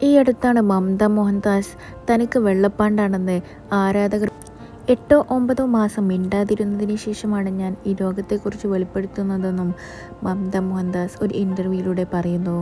ഈ അടുത്താണ് മമത മോഹൻദാസ് തനിക്ക് വെള്ളപ്പാണ്ടാണെന്ന് ആരാധകർ എട്ടോ ഒമ്പതോ മാസം മിണ്ടാതിരുന്നതിന് ശേഷമാണ് ഞാൻ ഈ രോഗത്തെക്കുറിച്ച് വെളിപ്പെടുത്തുന്നതെന്നും മമത മോഹൻദാസ് ഒരു ഇൻ്റർവ്യൂയിലൂടെ പറയുന്നു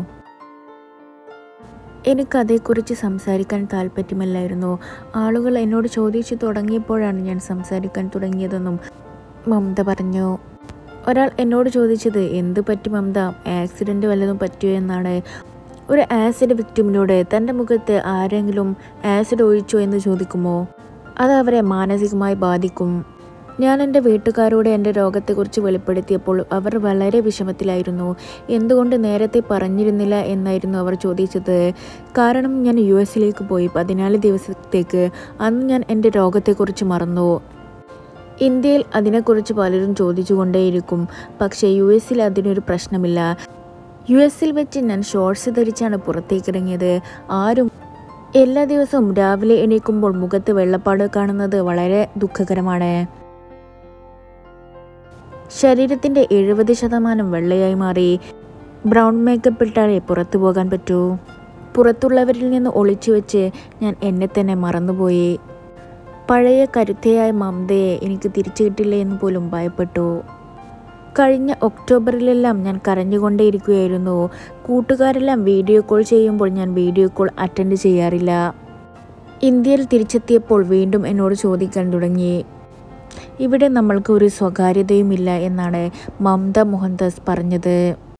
എനിക്കതേക്കുറിച്ച് സംസാരിക്കാൻ താല്പര്യമില്ലായിരുന്നു ആളുകൾ എന്നോട് ചോദിച്ചു തുടങ്ങിയപ്പോഴാണ് ഞാൻ സംസാരിക്കാൻ തുടങ്ങിയതെന്നും മമത പറഞ്ഞു ഒരാൾ എന്നോട് ചോദിച്ചത് എന്ത് പറ്റി മമത ആക്സിഡൻറ്റ് വല്ലതും പറ്റിയോ എന്നാണ് ഒരു ആസിഡ് വിക്ടിമിനോട് തൻ്റെ മുഖത്ത് ആരെങ്കിലും ആസിഡ് ഒഴിച്ചോ എന്ന് ചോദിക്കുമോ അത് അവരെ മാനസികമായി ബാധിക്കും ഞാൻ എൻ്റെ വീട്ടുകാരോട് എൻ്റെ രോഗത്തെക്കുറിച്ച് വെളിപ്പെടുത്തിയപ്പോൾ അവർ വളരെ വിഷമത്തിലായിരുന്നു എന്തുകൊണ്ട് നേരത്തെ പറഞ്ഞിരുന്നില്ല എന്നായിരുന്നു അവർ ചോദിച്ചത് കാരണം ഞാൻ യു എസിലേക്ക് പോയി പതിനാല് ദിവസത്തേക്ക് അന്ന് ഞാൻ എൻ്റെ രോഗത്തെക്കുറിച്ച് മറന്നു ഇന്ത്യയിൽ അതിനെക്കുറിച്ച് പലരും ചോദിച്ചുകൊണ്ടേയിരിക്കും പക്ഷേ യു എസിൽ അതിനൊരു പ്രശ്നമില്ല യു എസിൽ വെച്ച് ഞാൻ ഷോർട്സ് ധരിച്ചാണ് പുറത്തേക്കിറങ്ങിയത് ആരും എല്ലാ ദിവസവും രാവിലെ എണീക്കുമ്പോൾ മുഖത്ത് വെള്ളപ്പാട് കാണുന്നത് വളരെ ദുഃഖകരമാണ് ശരീരത്തിൻ്റെ എഴുപത് ശതമാനം വെള്ളയായി മാറി ബ്രൗൺ മേക്കപ്പ് ഇട്ടാലേ പുറത്തു പോകാൻ പറ്റൂ പുറത്തുള്ളവരിൽ നിന്ന് ഒളിച്ചു വെച്ച് ഞാൻ എന്നെ തന്നെ മറന്നുപോയി പഴയ കരുത്തയായ മമതയെ എനിക്ക് തിരിച്ചു കിട്ടില്ല എന്ന് പോലും ഭയപ്പെട്ടു കഴിഞ്ഞ ഒക്ടോബറിലെല്ലാം ഞാൻ കരഞ്ഞുകൊണ്ടേയിരിക്കുകയായിരുന്നു കൂട്ടുകാരെല്ലാം വീഡിയോ കോൾ ചെയ്യുമ്പോൾ ഞാൻ വീഡിയോ കോൾ അറ്റൻഡ് ചെയ്യാറില്ല ഇന്ത്യയിൽ തിരിച്ചെത്തിയപ്പോൾ വീണ്ടും എന്നോട് ചോദിക്കാൻ തുടങ്ങി ഇവിടെ നമ്മൾക്ക് ഒരു സ്വകാര്യതയുമില്ല എന്നാണ് മമത മോഹൻദാസ് പറഞ്ഞത്